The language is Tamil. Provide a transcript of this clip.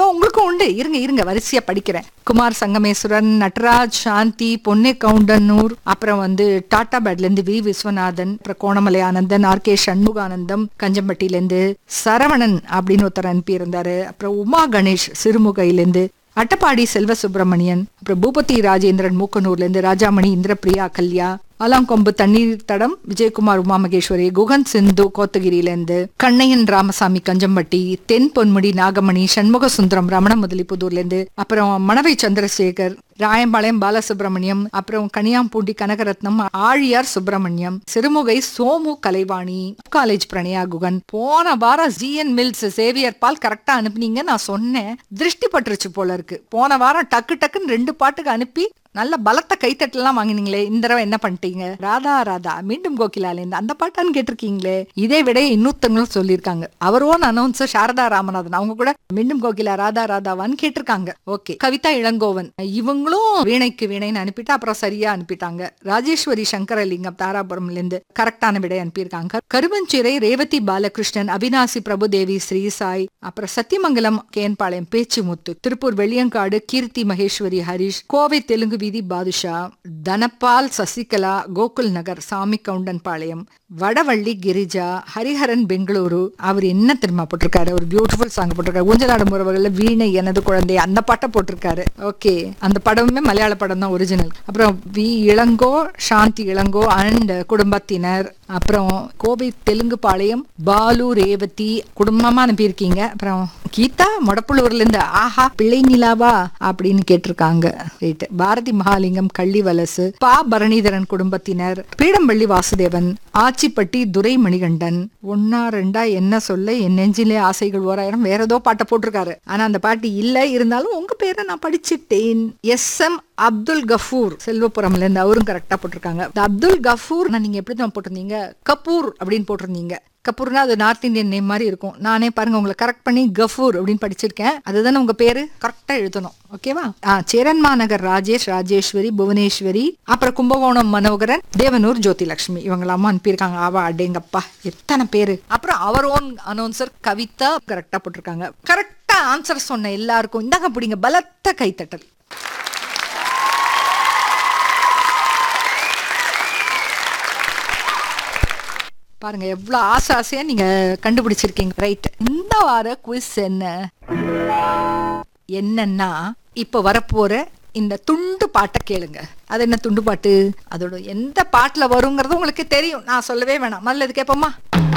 இதோ உங்களுக்கும் உண்டு இருங்க இருங்க வரிசையா படிக்கிறேன் குமார் சங்கமேஸ்வரன் நட்ராஜ் சாந்தி பொன்னே கவுண்டனூர் அப்புறம் வந்து டாடா பேட்ல இருந்து வி விஸ்வநாதன் அப்புறம் கோணமலை ஆனந்தன் ஆர் கே சண்முகானந்தம் கஞ்சம்பட்டியில இருந்து சரவணன் அப்படின்னு ஒருத்தர் அனுப்பி இருந்தாரு அப்புறம் உமா கணேஷ் சிறுமுகையில இருந்து அட்டப்பாடி செல்வ சுப்பிரமணியன் அப்புறம் பூபதி ராஜேந்திரன் மூக்கனூர்ல இருந்து ராஜாமணி இந்திரபிரியா கல்யா ஆலாங்கொம்பு தண்ணீர் தடம் விஜயகுமார் உமா மகேஸ்வரி குகன் சிந்து கோத்தகிரியிலேருந்து கண்ணையன் ராமசாமி கஞ்சம்பட்டி தென் பொன்முடி நாகமணி சண்முக சுந்தரம் ரமண முதலிப்புதூர்லேருந்து அப்புறம் மணவை சந்திரசேகர் ராயம்பாளையம் பாலசுப்ரமணியம் அப்புறம் கனியாம்பூண்டி கனகரத்னம் ஆழியார் சுப்பிரமணியம் சிறுமுகை சோமு கலைவாணி காலேஜ் பிரணயா குகன் போன வாரம் ஜிஎன் மில்ஸ் சேவியர் பால் கரெக்டா அனுப்புனீங்க நான் சொன்னேன் திருஷ்டி பட்டுருச்சு போல இருக்கு போன வாரம் டக்கு டக்குன்னு ரெண்டு பாட்டுக்கு அனுப்பி நல்ல பலத்த கைத்தட்டலாம் வாங்கினீங்களே இந்த தடவை என்ன பண்ணிட்டீங்க ராதா ராதா மீண்டும் கோகிலாலேந்து அந்த பாட்டான்னு கேட்டிருக்கீங்களே இதே விட இன்னொருத்தவங்களும் சொல்லியிருக்காங்க அவர் ஓன் அனௌன்சர் சாரதா ராமநாதன் அவங்க கூட மீண்டும் கோகிலா ராதா ராதாவான்னு கேட்டிருக்காங்க ஓகே கவிதா இளங்கோவன் இவங்களும் வீணைக்கு வீணைன்னு அனுப்பிட்டு அப்புறம் சரியா அனுப்பிட்டாங்க ராஜேஸ்வரி சங்கரலிங்கம் தாராபுரம்ல இருந்து கரெக்டான விடை அனுப்பியிருக்காங்க கருவஞ்சிறை ரேவதி பாலகிருஷ்ணன் அவினாசி பிரபுதேவி ஸ்ரீசாய் அப்புறம் சத்தியமங்கலம் கேன்பாளையம் பேச்சுமுத்து திருப்பூர் வெள்ளியங்காடு கீர்த்தி மகேஸ்வரி ஹரிஷ் கோவை தெலுங்கு வீதி பாதுஷா தனபால் சசிகலா கோகுல் நகர் சாமி கவுண்டன் பாளையம் வடவள்ளி கிரிஜா ஹரிஹரன் பெங்களூரு அவர் என்ன தெரியுமா போட்டிருக்காரு ஒரு பியூட்டிஃபுல் சாங் போட்டிருக்காரு ஊஞ்சலாடும் உறவுகள்ல வீணை எனது குழந்தை அந்த பாட்டை போட்டிருக்காரு ஓகே அந்த படமுமே மலையாள படம் தான் ஒரிஜினல் அப்புறம் வி இளங்கோ சாந்தி இளங்கோ அண்ட் குடும்பத்தினர் அப்புறம் கோவை தெலுங்கு பாளையம் பாலு ரேவதி குடும்பமா அனுப்பியிருக்கீங்க அப்புறம் கீதா மொடப்புளூர்ல இருந்து ஆஹா பிள்ளை நிலாவா அப்படின்னு கேட்டிருக்காங்க ரைட் பாரதி மகாலிங்கம் கள்ளிவலசு பா பரணிதரன் குடும்பத்தினர் பீடம்பள்ளி வாசுதேவன் ஆச்சிப்பட்டி துரை மணிகண்டன் ஒன்னா ரெண்டா என்ன சொல்ல என் நெஞ்சிலே ஆசைகள் ஓராயிரம் வேற ஏதோ பாட்டை போட்டிருக்காரு ஆனா அந்த பாட்டு இல்ல இருந்தாலும் உங்க பேரை நான் படிச்சிட்டேன் எஸ் எம் அப்துல் கஃபூர் செல்வபுரம்ல இருந்து அவரும் கரெக்டா போட்டிருக்காங்க இந்த அப்துல் கஃபூர் நீங்க எப்படி தான் போட்டிருந்தீங்க கபூர் அப்படின்னு போட்டிருந்தீங்க கபூர்னா அது நார்த் இந்தியன் நேம் மாதிரி இருக்கும் நானே பாருங்க உங்களை கரெக்ட் பண்ணி கஃபூர் அப்படின்னு படிச்சிருக்கேன் அதுதானே உங்க பேரு கரெக்டா எழுதணும் ஓகேவா ஆ சேரன்மா நகர் ராஜேஷ் ராஜேஸ்வரி புவனேஸ்வரி அப்புறம் கும்பகோணம் மனோகரன் தேவனூர் ஜோதிலட்சுமி இவங்களாம அனுப்பியிருக்காங்க ஆவா அடேங்கப்பா எத்தனை பேரு அப்புறம் அவர் ஓன் அனௌன்சர் கவிதா கரெக்டா போட்டிருக்காங்க கரெக்டா ஆன்சர் சொன்ன எல்லாருக்கும் இந்தாங்க பிடிங்க பலத்த கைத்தட்டல் பாருங்க எவ்வளவு ஆசை ஆசையா நீங்க கண்டுபிடிச்சிருக்கீங்க ரைட் இந்த வார குவிஸ் என்ன என்னன்னா இப்ப வரப்போற இந்த துண்டு பாட்டை கேளுங்க அது என்ன துண்டு பாட்டு அதோட எந்த பாட்டுல வருங்கிறது உங்களுக்கு தெரியும் நான் சொல்லவே வேணாம் முதல்ல இது கேட்போமா